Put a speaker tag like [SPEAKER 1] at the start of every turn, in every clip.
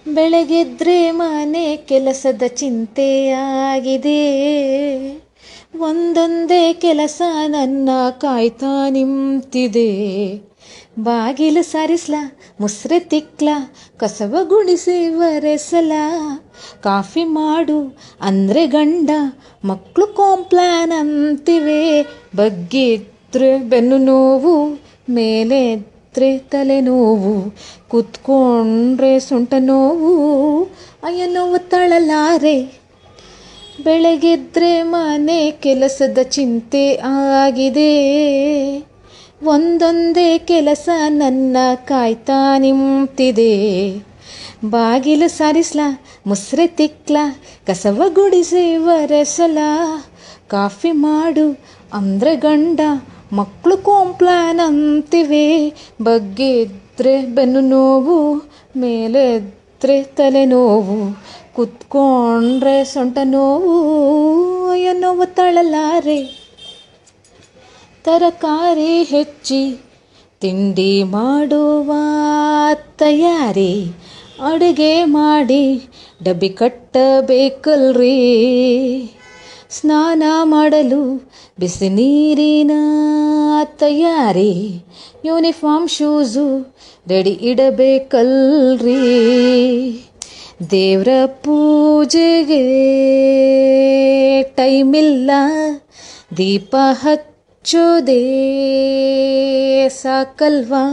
[SPEAKER 1] ಬೆಳಗೆದ್ರೆ ಮನೆ ಕೆಲಸದ ಚಿಂತೆಯಾಗಿದೆ ಒಂದೊಂದೇ ಕೆಲಸ ನನ್ನ ಕಾಯ್ತಾ ನಿಂತಿದೆ ಬಾಗಿಲು ಸಾರಿಸ್ಲ ಮುಸ್ರೆ ತಿಕ್ಲ ಕಸವ ಗುಡಿಸಿ ಒರೆಸಲ ಕಾಫಿ ಮಾಡು ಅಂದ್ರೆ ಗಂಡ ಮಕ್ಕಳು ಕಾಂಪ್ಲಾನ್ ಅಂತಿವೆ ಬಗ್ಗಿದ್ರೆ ಬೆನ್ನು ನೋವು ಮೇಲೆದ್ರೆ ತಲೆನೋವು ಕೂತ್ಕೊಂಡ್ರೆ ಸೊಂಟ ನೋವು ಅಯ್ಯ ನೋವು ತಳಲಾರೆ ಬೆಳಗೆದ್ರೆ ಮನೆ ಕೆಲಸದ ಚಿಂತೆ ಆಗಿದೆ ಒಂದೊಂದೇ ಕೆಲಸ ನನ್ನ ಕಾಯ್ತಾ ನಿಂತಿದೆ ಬಾಗಿಲು ಸಾರಿಸ್ಲ ಮುಸ್ರೆ ತಿಕ್ಲ ಕಸವ ಗುಡಿಸಿ ಒರೆಸಲ ಕಾಫಿ ಮಾಡು ಅಂದ್ರೆ ಗಂಡ ಮಕ್ಕಳು ಕಾಂಪ್ಲಾನ್ ಅಂತಿವೆ ಬಗ್ಗಿದ್ರೆ ಬೆನ್ನು ನೋವು ಮೇಲೆದ್ರೆ ತಲೆನೋವು ಕುತ್ಕೊಂಡ್ರೆ ಸೊಂಟ ನೋವು ಅಯ್ಯೋ ನೋವು ತಳಲಾರೆ ತರಕಾರಿ ಹೆಚ್ಚಿ ತಿಂಡಿ ಮಾಡುವ ತಯಾರಿ ಅಡುಗೆ ಮಾಡಿ ಡಬ್ಬಿ ಕಟ್ಟಬೇಕಲ್ರಿ ಸ್ನಾನ ಮಾಡಲು ಬಿಸಿ ನೀರಿನ ತಯಾರಿ ಯೂನಿಫಾರ್ಮ್ ಶೂಸು ರೆಡಿ ಇಡಬೇಕಲ್ರಿ ದೇವ್ರ ಪೂಜೆಗೆ ಟೈಮಿಲ್ಲ ದೀಪ ಹಚ್ಚೋದೇ ಸಾಕಲ್ವಾ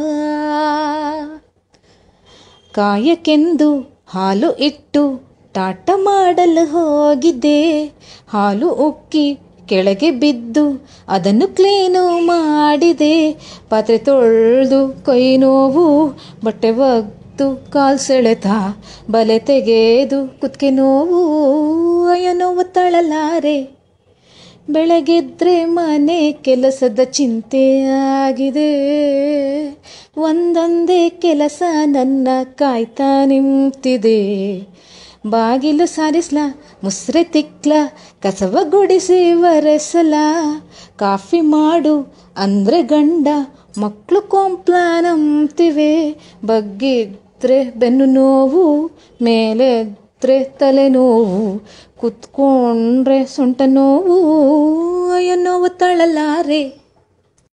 [SPEAKER 1] ಕಾಯಕ್ಕೆಂದು ಹಾಲು ಇಟ್ಟು ಟಾಟ ಮಾಡಲು ಹೋಗಿದ್ದೆ ಹಾಲು ಉಕ್ಕಿ ಕೆಳಗೆ ಬಿದ್ದು ಅದನ್ನು ಕ್ಲೀನು ಮಾಡಿದೆ ಪಾತ್ರೆ ತೊಳೆದು ಕೈ ನೋವು ಬಟ್ಟೆ ಒಗ್ದು ಕಾಲು ಸೆಳೆತ ಬಲೆ ತೆಗೆದು ಕುತ್ಕೆ ನೋವು ಅಯ್ಯ ನೋವು ತಳಲಾರೆ ಬೆಳಗೆದ್ರೆ ಮನೆ ಕೆಲಸದ ಚಿಂತೆಯಾಗಿದೆ ಒಂದೊಂದೇ ಕೆಲಸ ನನ್ನ ಕಾಯ್ತಾ ನಿಂತಿದೆ ಬಾಗಿಲು ಸಾರಿಸ್ಲ ಮುಸ್ರೆ ತಿಕ್ಲ ಕಸವ ಗುಡಿಸಿ ಒರೆಸಲ ಕಾಫಿ ಮಾಡು ಅಂದ್ರೆ ಗಂಡ ಮಕ್ಕಳು ಕಾಂಪ್ಲಾನ್ ಅಂತಿವೆ ಬಗ್ಗಿದ್ರೆ ಬೆನ್ನು ನೋವು ಮೇಲೆದ್ರೆ ತಲೆನೋವು ಕುತ್ಕೊಂಡ್ರೆ ಸೊಂಟ ನೋವು ಅಯ್ಯೋ ನೋವು ತಳಲಾರೆ